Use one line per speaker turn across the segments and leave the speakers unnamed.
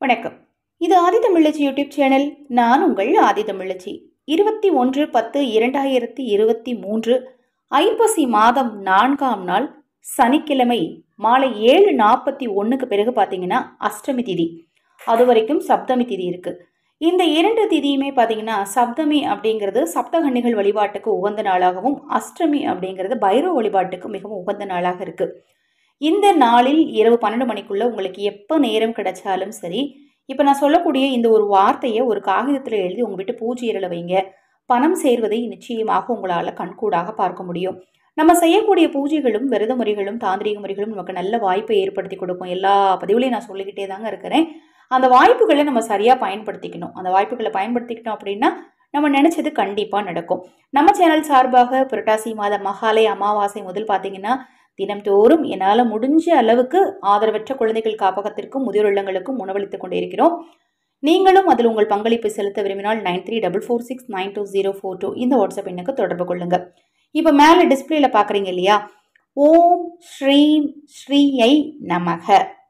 வணக்கம் இது ஆதித்தமிழச்சி YouTube channel நான் உங்கள் ஆதித்தமிழச்சி இருபத்தி ஒன்று பத்து இரண்டாயிரத்தி இருபத்தி மூன்று ஐப்பசி மாதம் நான்காம் நாள் சனிக்கிழமை மாலை ஏழு நாற்பத்தி ஒன்றுக்கு பிறகு பார்த்தீங்கன்னா அஷ்டமி திதி அது வரைக்கும் சப்தமி திதி இருக்குது இந்த இரண்டு திதியுமே பார்த்தீங்கன்னா சப்தமி அப்படிங்கிறது சப்தகன்னிகள் வழிபாட்டுக்கு உகந்த நாளாகவும் அஷ்டமி அப்படிங்கிறது பைரவ வழிபாட்டுக்கு மிகவும் உகந்த நாளாக இருக்குது இந்த நாளில் இரவு பன்னெண்டு மணிக்குள்ளே உங்களுக்கு எப்போ நேரம் கிடைச்சாலும் சரி இப்போ நான் சொல்லக்கூடிய இந்த ஒரு வார்த்தையை ஒரு காகிதத்தில் எழுதி உங்கள் வீட்டு பூஜையில் வைங்க பணம் சேர்வதை நிச்சயமாக உங்களால் கண்கூடாக பார்க்க முடியும் நம்ம செய்யக்கூடிய பூஜைகளும் விரத முறைகளும் தாந்திரிக முறைகளும் நமக்கு நல்ல வாய்ப்பை ஏற்படுத்தி கொடுக்கும் எல்லா பதிவுலையும் நான் சொல்லிக்கிட்டே தாங்க இருக்கிறேன் அந்த வாய்ப்புகளை நம்ம சரியாக பயன்படுத்திக்கணும் அந்த வாய்ப்புகளை பயன்படுத்திக்கிட்டோம் அப்படின்னா நம்ம நினச்சது கண்டிப்பாக நடக்கும் நம்ம சேனல் சார்பாக புரட்டாசி மாத மகாலய அமாவாசை முதல் பார்த்தீங்கன்னா தினம்தோறும் என்னால் முடிஞ்ச அளவுக்கு ஆதரவற்ற குழந்தைகள் காப்பகத்திற்கும் முதியோர் இல்லங்களுக்கும் உணவளித்துக் கொண்டிருக்கிறோம் நீங்களும் அதில் உங்கள் பங்களிப்பு செலுத்த விரும்பினால் nine three double four six nine two zero four two இந்த வாட்ஸ்அப் எண்ணுக்கு தொடர்பு கொள்ளுங்க இப்போ மேலே டிஸ்பிளேல பார்க்குறீங்க இல்லையா ஓம் ஸ்ரீம் ஸ்ரீயை நமக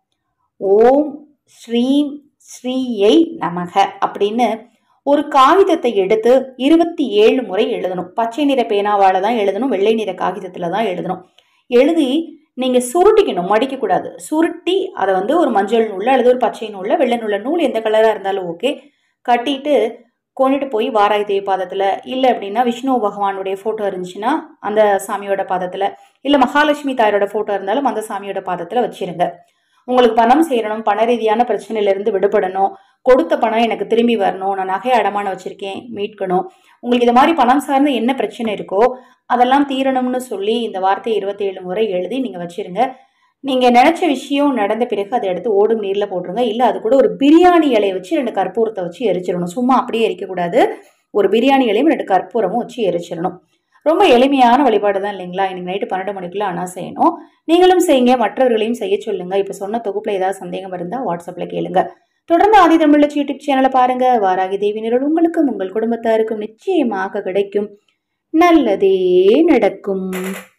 ஓம் ஸ்ரீம் ஸ்ரீயை நமக அப்படின்னு ஒரு காகிதத்தை எடுத்து இருபத்தி ஏழு முறை எழுதணும் பச்சை நிற பேனாவால் தான் எழுதணும் வெள்ளை நிற காகிதத்தில் தான் எழுதணும் எழுதி நீங்கள் சுருட்டிக்கணும் மடிக்கக்கூடாது சுருட்டி அதை வந்து ஒரு மஞ்சள் நூலில் அல்லது ஒரு பச்சை நூலில் வெள்ளை நூலில் நூல் எந்த கலராக இருந்தாலும் ஓகே கட்டிட்டு கொண்டுட்டு போய் வாராய் தேவி பாதத்தில் இல்லை அப்படின்னா விஷ்ணு பகவானுடைய ஃபோட்டோ இருந்துச்சுன்னா அந்த சாமியோட பாதத்தில் இல்லை மகாலட்சுமி தாயோட ஃபோட்டோ இருந்தாலும் அந்த சாமியோட பாதத்தில் வச்சிருங்க உங்களுக்கு பணம் சேரணும் பண ரீதியான பிரச்சனையிலேருந்து விடுபடணும் கொடுத்த பணம் எனக்கு திரும்பி வரணும் நான் நகை அடமானம் வச்சுருக்கேன் மீட்கணும் உங்களுக்கு இது மாதிரி பணம் சார்ந்து என்ன பிரச்சனை இருக்கோ அதெல்லாம் தீரணும்னு சொல்லி இந்த வார்த்தையை இருபத்தேழு முறை எழுதி நீங்கள் வச்சிருங்க நீங்கள் நினச்ச விஷயம் நடந்த பிறகு அதை எடுத்து ஓடும் நீரில் போட்டுருங்க இல்லை அது கூட ஒரு பிரியாணி இலையை வச்சு ரெண்டு கற்பூரத்தை வச்சு எரிச்சிடணும் சும்மா அப்படியே எரிக்கக்கூடாது ஒரு பிரியாணி இலையும் ரெண்டு கற்பூரமும் வச்சு எரிச்சிடணும் ரொம்ப எளிமையான வழிபாடு தான் இல்லைங்களா இன்னைக்கு நைட்டு பன்னெண்டு மணிக்குள்ள ஆனால் செய்யணும் நீங்களும் செய்யுங்க மற்றவர்களையும் செய்ய சொல்லுங்க இப்போ சொன்ன தொகுப்பில் ஏதாவது சந்தேகம் இருந்தால் வாட்ஸ்அப்பில் கேளுங்க தொடர்ந்து ஆதி தமிழச்சி யூடியூப் சேனலை பாருங்க வாராகி தேவி நிரல் உங்களுக்கும் உங்கள் குடும்பத்தாருக்கும் நிச்சயமாக கிடைக்கும் நல்லதே நடக்கும்